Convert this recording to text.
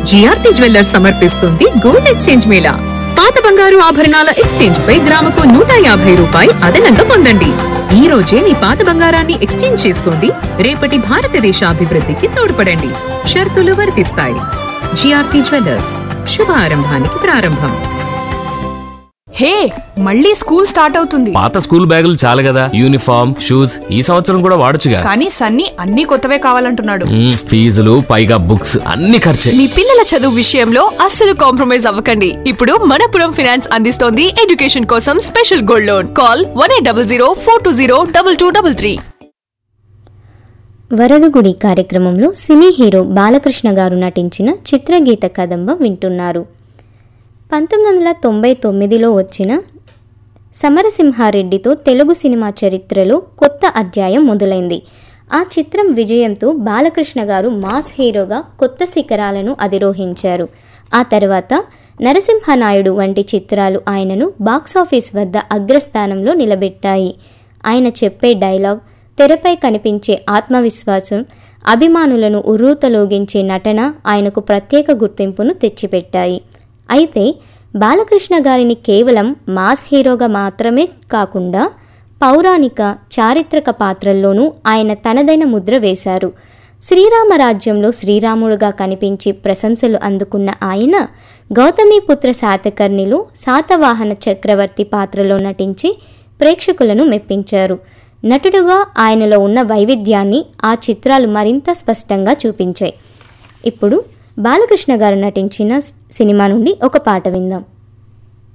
GRT jewellers సమర్పిస్తుంది gold exchange మేళా పాత బంగారు ఆభరణాల ఎక్స్చేంజ్ పై గ్రాముకు నూట యాభై రూపాయి అదనంగా పొందండి ఈ రోజే మీ పాత బంగారాన్ని ఎక్స్చేంజ్ చేసుకోండి రేపటి భారతదేశ అభివృద్ధికి తోడ్పడండి షరతులు వర్తిస్తాయి జిఆర్టీ జ్యువెల్లర్స్ శుభ ఆరంభానికి ప్రారంభం హే మళ్ళీ స్కూల్ స్టార్ట్ అవుతుంది పాత స్కూల్ బ్యాగులు చాలు కదా యూనిఫామ్ షూస్ ఈ సంవత్సరం కూడా వాడొచ్చుగా కానీ సన్నీ అన్ని కొత్తవే కావాలంటున్నాడు మ్మ్, ఫీజులు పైగా బుక్స్ అన్ని ఖర్చే మీ పిల్లల చదువు విషయంలో అస్సలు కాంప్రమైజ్ అవ్వకండి ఇప్పుడు మనపురం ఫైనాన్స్ అందిస్తోంది ఎడ్యుకేషన్ కోసం special gold loan call one eight double zero four two zero double two double three వరదగుడి కార్యక్రమంలో సినీ హీరో బాలకృష్ణ గారు నటించిన చిత్రగీత కదంబం వింటున్నారు పంతొమ్మిది వందల తొంభై తొమ్మిదిలో వచ్చిన సమరసింహారెడ్డితో తెలుగు సినిమా చరిత్రలో కొత్త అధ్యాయం మొదలైంది ఆ చిత్రం విజయంతో బాలకృష్ణ గారు మాస్ హీరోగా కొత్త శిఖరాలను అధిరోహించారు ఆ తర్వాత నరసింహనాయుడు వంటి చిత్రాలు ఆయనను బాక్సాఫీస్ వద్ద అగ్రస్థానంలో నిలబెట్టాయి ఆయన చెప్పే డైలాగ్ తెరపై కనిపించే ఆత్మవిశ్వాసం అభిమానులను ఉర్రూతలోగించే నటన ఆయనకు ప్రత్యేక గుర్తింపును తెచ్చిపెట్టాయి అయితే బాలకృష్ణ గారిని కేవలం మాస్ హీరోగా మాత్రమే కాకుండా పౌరాణిక చారిత్రక పాత్రల్లోనూ ఆయన తనదైన ముద్ర వేశారు శ్రీరామరాజ్యంలో శ్రీరాముడుగా కనిపించి ప్రశంసలు అందుకున్న ఆయన గౌతమీపుత్ర శాతకర్ణిలో శాతవాహన చక్రవర్తి పాత్రలో నటించి ప్రేక్షకులను మెప్పించారు నటుడుగా ఆయనలో ఉన్న వైవిధ్యాన్ని ఆ చిత్రాలు మరింత స్పష్టంగా చూపించాయి ఇప్పుడు బాలకృష్ణ గారు నటించిన సినిమా నుండి ఒక పాట విందాం